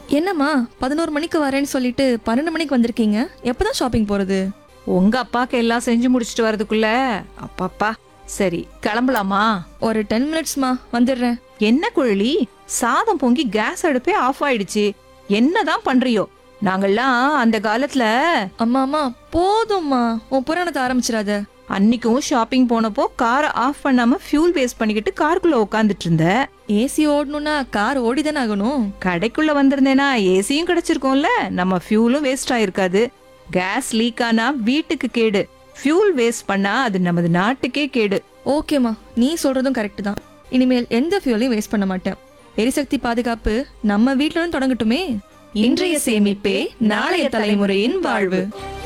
என்னம்மா பதினோரு மணிக்கு வரேன்னு சொல்லிட்டு பன்னெண்டு மணிக்கு வந்திருக்கீங்க எப்பதான் ஷாப்பிங் போறது உங்க அப்பாக்கு எல்லாம் செஞ்சு முடிச்சிட்டு வரதுக்குள்ள அப்பாப்பா சரி கிளம்பலாமா ஒரு டென் மினிட்ஸ்மா வந்துடுறேன் என்ன குழலி சாதம் பொங்கி கேஸ் அடுப்பே ஆஃப் ஆயிடுச்சு என்னதான் பண்றியோ நாங்கெல்லாம் அந்த காலத்துல அம்மா அம்மா போதும்மா உன் புராணத்தை ஆரம்பிச்சிடாத அன்னைக்கும் ஷாப்பிங் போனப்போ காரை ஆஃப் பண்ணாம ஃபியூல் வேஸ்ட் பண்ணிக்கிட்டு காருக்குள்ள உட்காந்துட்டு இருந்த ஏசி ஓடணும்னா கார் ஓடிதானே ஆகணும் கடைக்குள்ள வந்திருந்தேனா ஏசியும் கிடைச்சிருக்கும்ல நம்ம ஃபியூலும் வேஸ்ட் ஆயிருக்காது கேஸ் லீக் ஆனா வீட்டுக்கு கேடு ஃபியூல் வேஸ்ட் பண்ணா அது நமது நாட்டுக்கே கேடு ஓகேம்மா நீ சொல்றதும் கரெக்ட் தான் இனிமேல் எந்த ஃபியூலையும் வேஸ்ட் பண்ண மாட்டேன் எரிசக்தி பாதுகாப்பு நம்ம வீட்ல இருந்து தொடங்கட்டுமே இன்றைய சேமிப்பே நாளைய தலைமுறையின் வாழ்வு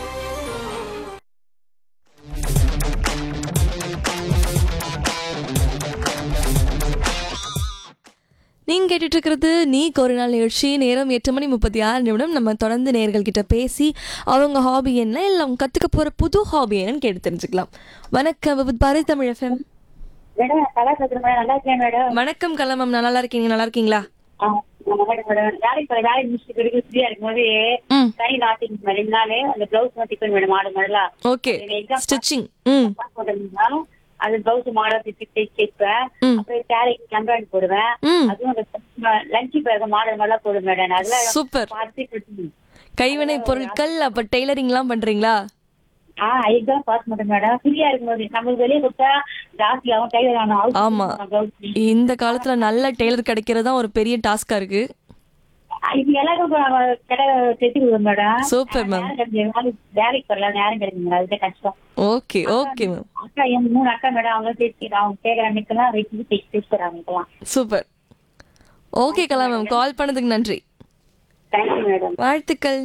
நீங்க கேட்டுட்டு இருக்கிறது நீ ஒரு நாள் நிகழ்ச்சி நேரம் எட்டு மணி முப்பத்தி ஆறு நிமிடம் நம்ம தொடர்ந்து நேர்கள் கிட்ட பேசி அவங்க ஹாபி என்ன இல்லை அவங்க கத்துக்க போற புது ஹாபி என்னன்னு கேட்டு தெரிஞ்சுக்கலாம் வணக்கம் with Bharathi Tamil FM madam Kala Chathuram madam நல்லா இருக்கேன் மேடம் வணக்கம் கலமம் நல்லா இருக்கீங்க நல்லா இருக்கீங்களா ஆ, நல்லா இருக்கேன் மேடம் வேலைக்கு போய் வேலைக்கு முடிச்சுட்டு பிறகு ஃப்ரீயா இருக்கும்போது ம் கை நாட்டிங் ரெண்டு நாள் அந்த பிளவுஸ் மாட்டிப்பேன் மேடம் மாடு மாடலா ஓகே எக்ஸாம் ஸ்டிச்சிங் ம் போட்டிருந்தாலும் அது பிளவுஸ் மாடல் தைச்சு தைச்சு தைப்பேன் ம். அப்புறம் சேலைக்கு கம்ப்ளைண்ட் போடுவேன் ம் அதுவும் அந்த லஞ்சு பேக் மாடல் மாடலா போடுவேன் மேடம் அதெல்லாம் சூப்பர் பார்த்து கட்டுவேன். கைவினை பொருட்கள் அப்ப டெய்லரிங்லாம் பண்றீங்களா ஆ எக்ஸாம் பாஸ் பண்ணேன் மேடம் ஃப்ரீயா இருக்கும்போது நம்மளுக்கு வெளியே கொடுத்தா ஜாஸ்தி ஆகும் டைலர் ஆகும் ஆமா. பிளவுஸ் இந்த காலத்துல நல்ல டெய்லர் கிடைக்கிறது தான் ஒரு பெரிய டாஸ்கா இருக்கு இது எல்லாருக்கும் இப்ப கடை தைச்சு கொடுக்குறோம் மேடம் சூப்பர் மேம் நேரம் கிடைக்கும். வேலைக்கு- வேலைக்கு வரல நேரம் கிடைக்கும் அதுதான் கஷ்டம் ஓகே ஓகே மேம் அக்கா என் மூணு அக்கா மேடம் அவங்க தேய்ச்சிக்கிறா அவங்க கேட்கற அன்னைக்கெல்லாம் வச்சு தைச்சு தைச்சுறாங்க அவங்களுக்குலாம் super okay Kala ma'am call பண்ணதுக்கு நன்றி தேங்க்யூ மேடம் வாழ்த்துக்கள்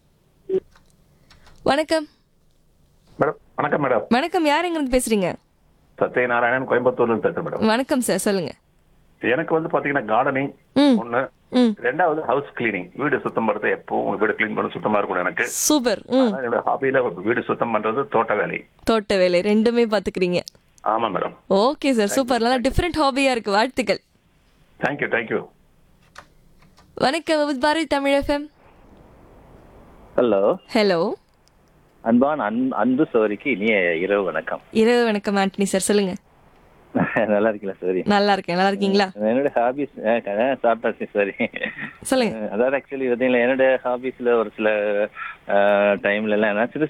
வணக்கம் மேடம் வணக்கம் மேடம் வணக்கம் யார் எங்க இருந்து பேசுறீங்க சத்யநாராயணன் கோயம்புத்தூர்ல இருந்து பேசுறேன் மேடம் வணக்கம் சார் சொல்லுங்க எனக்கு வந்து பாத்தீங்கன்னா கார்டனிங் ம் ஒண்ணு ம் ரெண்டாவது ஹவுஸ் கிளீனிங் வீடு சுத்தம் பண்றது எப்பவும் உங்க வீடு கிளீன் பண்ண சுத்தமா இருக்கணும் எனக்கு சூப்பர் ம் ஆனா என்னோட ஹாபியில வீடு சுத்தம் பண்றது தோட்ட வேலை தோட்ட வேலை ரெண்டுமே பாத்துக்கிறீங்க ஆமா மேடம் ஓகே சார் சூப்பர் நல்லா டிஃப்ரெண்ட் ஹாபியா இருக்கு வாழ்த்துக்கள் தேங்க்யூ தேங்க்யூ வணக்கம் with Bharathi Tamil FM hello hello அன்பான் அன் அன்பு சோரிக்கு இனிய இரவு வணக்கம் இரவு வணக்கம் ஆண்டனி சார் சொல்லுங்க நல்லா இருக்கீங்களா சோரி நல்லா இருக்கேன் நல்லா இருக்கீங்களா என்னோட ஹாபிஸ் சாப்பிட்டாச்சு சரி சொல்லுங்க அதாவது ஆக்சுவலி பார்த்தீங்களா என்னோட ஹாபிஸ்ல ஒரு சில டைம்ல எல்லாம் என்ன சிறு